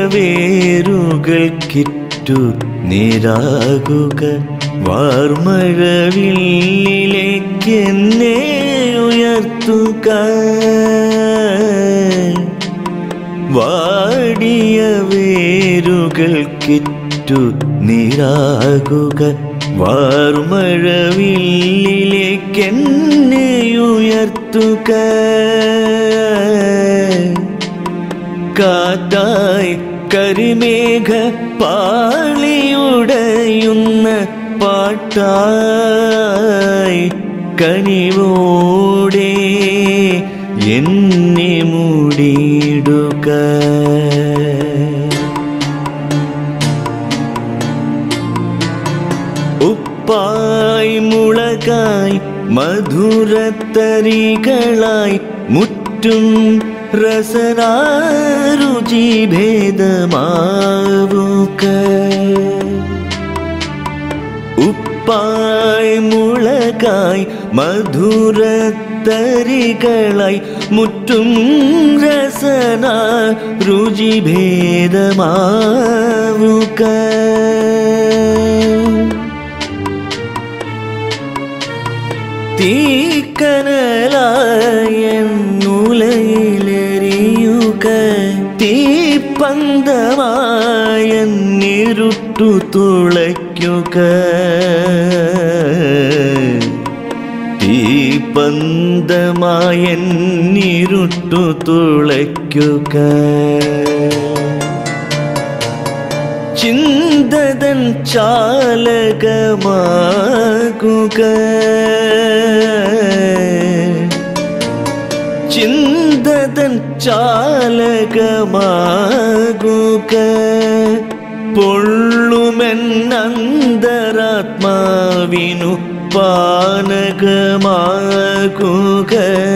വേരുകൾ കിറ്റു നീരാകുക വാർമഴവില്ലിലേക്ക് എന്നെ ഉയർത്തുക വാടിയ വേരുകൾ കിറ്റു നീരാകുക വാർമഴവില്ലിലേക്ക് എന്നെ ഉയർത്തുക കാറ്റായി കരിമേഘ പാളിയുടയുന്ന പാട്ടായി കനിവോടെ എന്നെ മൂടിയിടുക ഉപ്പായി മുളകായി മധുരത്തരികളായി മുറ്റും രസനാരുചി ഭേദമാവുക ഉപ്പായി മുളകായി മധുരത്തരികളായി മുറ്റും രസന രുചി ഭേദമാവുക തീക്കനലായുലയിലെറിയുക തീപ്പന്തമായ നിരുട്ടു തുളയ്ക്കുക തീപ്പന്തമായ നിരുട്ടു തുളയ്ക്കുക ചിന്തതൻ ചാലകമാകുക ചിന്തതൻ ചാലകമാകുക പൊള്ളുമെന്നന്തരാത്മാവിനു പാനകമാകുക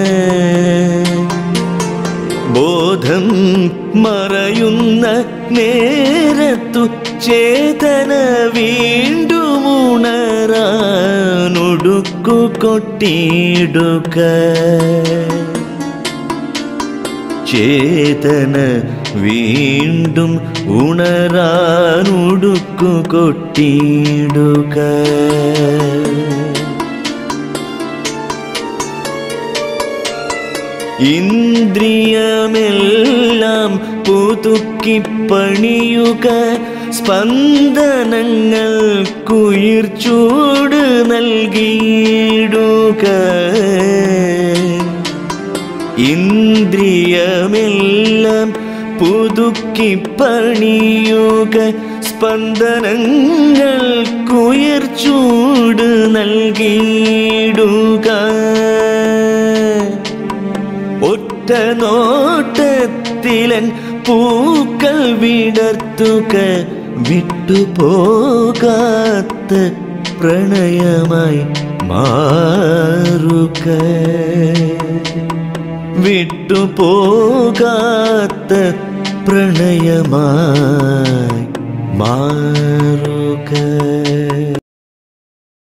ബോധം മറയുന്ന നേരത്തു ചേതന വീണ്ടും ഉണരാനൊടുക്കു കൊട്ടിയിടുക ചേതന വീണ്ടും ഉണരാനൊടുക്കു കൊട്ടിയിടുക ഇന്ദ്രിയമെല്ലാം പുതുക്കിപ്പണിയുക സ്പന്ദനങ്ങൾക്കുയിർച്ചൂട് നൽകിയിടുക ഇന്ദ്രിയമെല്ലാം പുതുക്കിപ്പണിയുക സ്പന്ദനങ്ങൾക്കുയിർച്ചൂട് നൽകിയിടുക ഒറ്റ നോട്ടത്തിലൻ പൂക്കൾ വിടർത്തുക വിട്ടുപോകാത്ത പ്രണയമായി മാറുക വിട്ടുപോകാത്ത പ്രണയമാ